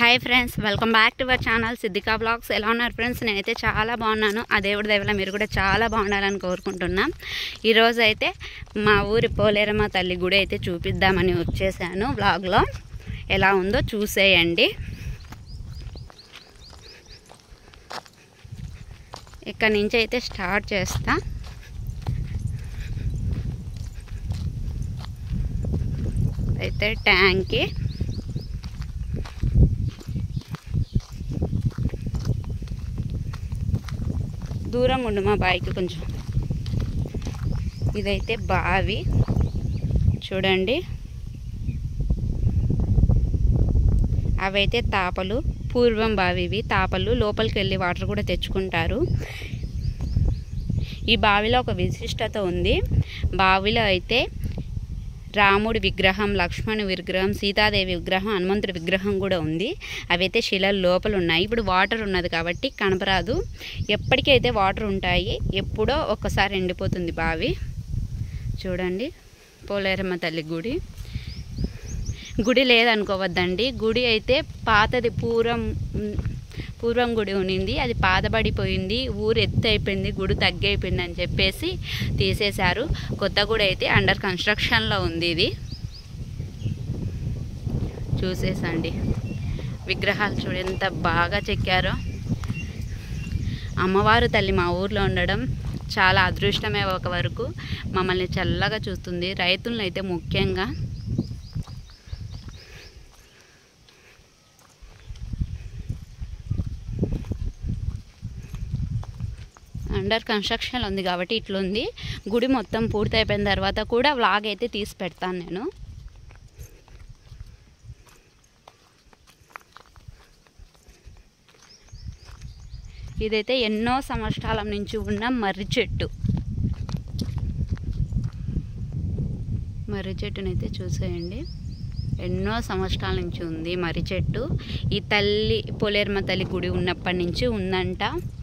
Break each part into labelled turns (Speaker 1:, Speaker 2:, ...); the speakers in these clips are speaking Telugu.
Speaker 1: hi friends welcome back to our channel Siddika blogs ఎలా ఉన్నారు ఫ్రెండ్స్ నేనైతే చాలా బాగున్నాను ఆ దేవుడి దయవల్ల మీరు కూడా చాలా బాగుండాలని కోరుకుంటున్నాం ఈరోజు అయితే మా ఊరి పోలేరమ్మ తల్లి గుడి అయితే చూపిద్దామని వచ్చేసాను బ్లాగ్లో ఎలా ఉందో చూసేయండి ఇక్కడ నుంచి అయితే స్టార్ట్ చేస్తా అయితే ట్యాంక్కి దూరంగా ఉండు మా బావికి కొంచెం ఇదైతే బావి చూడండి అవైతే తాపలు పూర్వం బావి ఇవి తాపలు లోపలికి వెళ్ళి వాటర్ కూడా తెచ్చుకుంటారు ఈ బావిలో ఒక విశిష్టత ఉంది బావిలో అయితే రాముడి విగ్రహం లక్ష్మణుడి విగ్రహం సీతాదేవి విగ్రహం హనుమంతుడి విగ్రహం కూడా ఉంది అవైతే శిలల లోపల ఉన్నాయి ఇప్పుడు వాటర్ ఉన్నది కాబట్టి కనపరాదు ఎప్పటికైతే వాటర్ ఉంటాయి ఎప్పుడో ఒక్కసారి ఎండిపోతుంది బావి చూడండి పోలేరమ్మ తల్లి గుడి గుడి లేదనుకోవద్దండి గుడి అయితే పాతది పూర్వం పూర్వం గుడి ఉన్నింది అది పాతబడిపోయింది ఊరు ఎత్తు అయిపోయింది గుడి తగ్గైపోయింది అని చెప్పేసి తీసేశారు కొత్త గుడి అయితే అండర్ కన్స్ట్రక్షన్లో ఉంది ఇది చూసేసండి విగ్రహాలు చూడు ఎంత బాగా చెక్కారో అమ్మవారు తల్లి మా ఊర్లో ఉండడం చాలా అదృష్టమే ఒక వరకు మమ్మల్ని చల్లగా చూస్తుంది రైతులను అయితే ముఖ్యంగా అండర్ కన్స్ట్రక్షన్ ఉంది కాబట్టి ఇట్లుంది గుడి మొత్తం పూర్తి అయిపోయిన తర్వాత కూడా వ్లాగ్ అయితే తీసి పెడతాను నేను ఇదైతే ఎన్నో సంవత్సరాల నుంచి ఉన్న మర్రి చెట్టు మర్రి చెట్టునైతే చూసేయండి ఎన్నో సంవత్సరాల నుంచి ఉంది మర్రి చెట్టు ఈ తల్లి పొలేరమ్మ తల్లి గుడి ఉన్నప్పటి నుంచి ఉందంట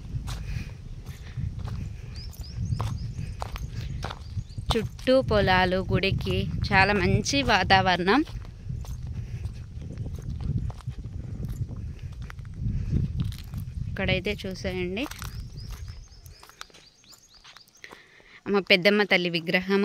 Speaker 1: చుట్టూ పొలాలు గుడికి చాలా మంచి వాతావరణం ఇక్కడైతే చూసేయండి అమ్మ పెద్దమ్మ తల్లి విగ్రహము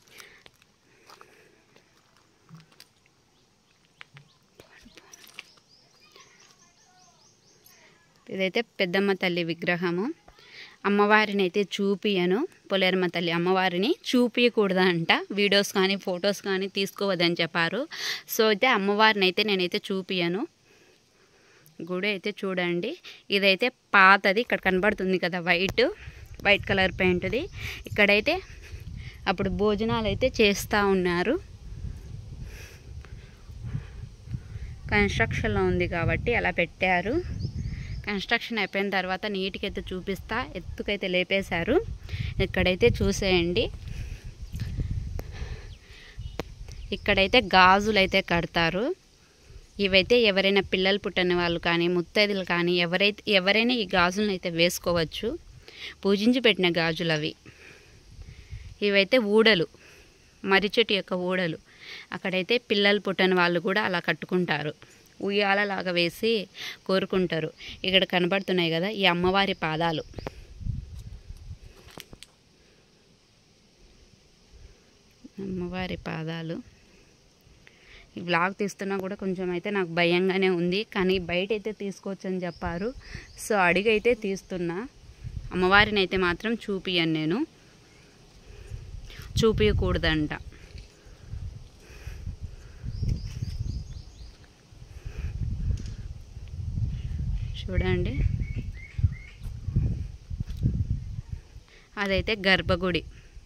Speaker 1: ఇదైతే పెద్దమ్మ తల్లి విగ్రహము అమ్మవారిని అయితే చూపియను పొలేరమ్మ తల్లి అమ్మవారిని చూపించకూడదంట వీడియోస్ కానీ ఫొటోస్ కానీ తీసుకోవద్దని చెప్పారు సో అయితే అమ్మవారిని అయితే నేనైతే చూపియను గుడి అయితే చూడండి ఇదైతే పాతది ఇక్కడ కనబడుతుంది కదా వైట్ వైట్ కలర్ పెయింట్ది ఇక్కడైతే అప్పుడు భోజనాలు అయితే చేస్తూ ఉన్నారు కన్స్ట్రక్షన్లో ఉంది కాబట్టి అలా పెట్టారు కన్స్ట్రక్షన్ అయిపోయిన తర్వాత నీట్కి అయితే చూపిస్తా ఎత్తుకైతే లేపేశారు ఇక్కడైతే చూసేయండి ఇక్కడైతే గాజులు అయితే కడతారు ఇవైతే ఎవరైనా పిల్లలు పుట్టిన వాళ్ళు కానీ ముత్తైదులు కానీ ఎవరైతే ఎవరైనా ఈ గాజులను అయితే వేసుకోవచ్చు పూజించి పెట్టిన గాజులు అవి ఇవైతే ఊడలు మర్రి చెట్టు యొక్క ఊడలు అక్కడైతే పిల్లలు పుట్టిన వాళ్ళు కూడా అలా కట్టుకుంటారు ఉయ్యాలలాగా వేసి కోరుకుంటారు ఇక్కడ కనబడుతున్నాయి కదా ఈ అమ్మవారి పాదాలు అమ్మవారి పాదాలు ఈ బ్లాగ్ తీస్తున్నా కూడా కొంచెం అయితే నాకు భయంగానే ఉంది కానీ బయట అయితే తీసుకోవచ్చని చెప్పారు సో అడిగైతే తీస్తున్నా అమ్మవారిని అయితే మాత్రం చూపియను నేను చూపించకూడదంట చూడండి అదైతే గర్భగుడి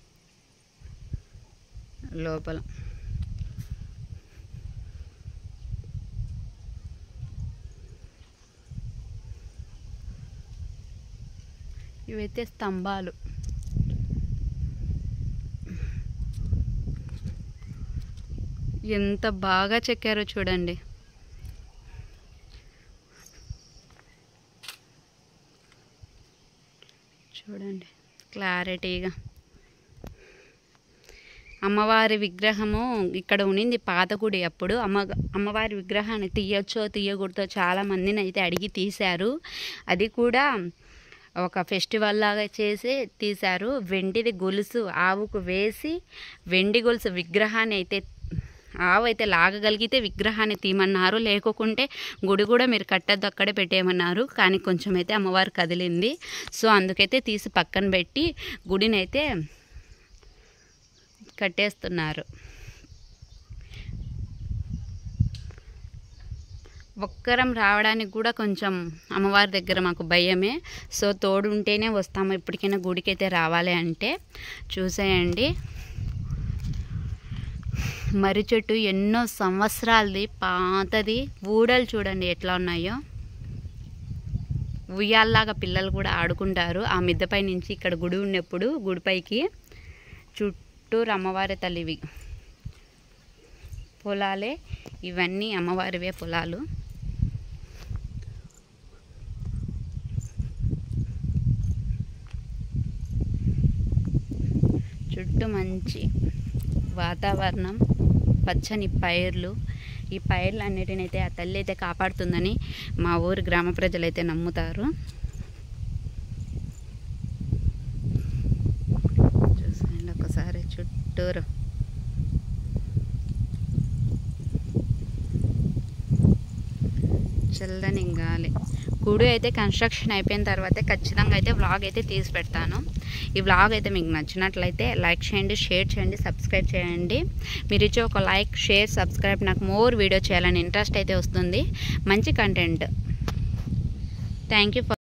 Speaker 1: లోపల ఇవైతే స్తంభాలు ఎంత బాగా చెక్కారో చూడండి చూడండి క్లారిటీగా అమ్మవారి విగ్రహము ఇక్కడ ఉన్నింది పాత గుడి అప్పుడు అమ్మ అమ్మవారి విగ్రహాన్ని తీయొచ్చో తీయకూడదో చాలా మందిని అయితే అడిగి తీశారు అది కూడా ఒక ఫెస్టివల్ లాగా చేసి తీశారు వెండిది గొలుసు ఆవుకు వేసి వెండి గొలుసు విగ్రహాన్ని అయితే ఆవు అయితే లాగగలిగితే విగ్రహాన్ని తీయమన్నారు లేకుంటే గుడి కూడా మీరు కట్టద్దు అక్కడే పెట్టేయమన్నారు కానీ కొంచెం అయితే అమ్మవారు కదిలింది సో అందుకైతే తీసి పక్కన పెట్టి గుడిని అయితే కట్టేస్తున్నారు ఒక్కరం రావడానికి కూడా కొంచెం అమ్మవారి దగ్గర మాకు భయమే సో తోడు ఉంటేనే వస్తాము ఎప్పటికైనా గుడికైతే రావాలి అంటే చూసేయండి మర్రి చెట్టు ఎన్నో సంవత్సరాలది పాతది ఊడలు చూడండి ఎట్లా ఉన్నాయో ఉయ్యాల్లాగా పిల్లలు కూడా ఆడుకుంటారు ఆ మిద్దపై నుంచి ఇక్కడ గుడి ఉన్నప్పుడు గుడిపైకి చుట్టూరు అమ్మవారి తల్లివి పొలాలే ఇవన్నీ అమ్మవారివే పొలాలు చుట్టూ మంచి వాతావరణం పచ్చని పైర్లు ఈ పైర్లు అన్నిటిని అయితే ఆ తల్లి అయితే కాపాడుతుందని మా ఊరు గ్రామ ప్రజలైతే నమ్ముతారు చూసాయండి ఒకసారి చుట్టూరు చల్లని గాలి గుడి అయితే కన్స్ట్రక్షన్ అయిపోయిన తర్వాత ఖచ్చితంగా అయితే వ్లాగ్ అయితే తీసి పెడతాను ఈ వ్లాగ్ అయితే మీకు నచ్చినట్లయితే లైక్ చేయండి షేర్ చేయండి సబ్స్క్రైబ్ చేయండి మీరు ఇచ్చే ఒక లైక్ షేర్ సబ్స్క్రైబ్ నాకు మోర్ వీడియో చేయాలని ఇంట్రెస్ట్ అయితే వస్తుంది మంచి కంటెంట్ థ్యాంక్ యూ ఫర్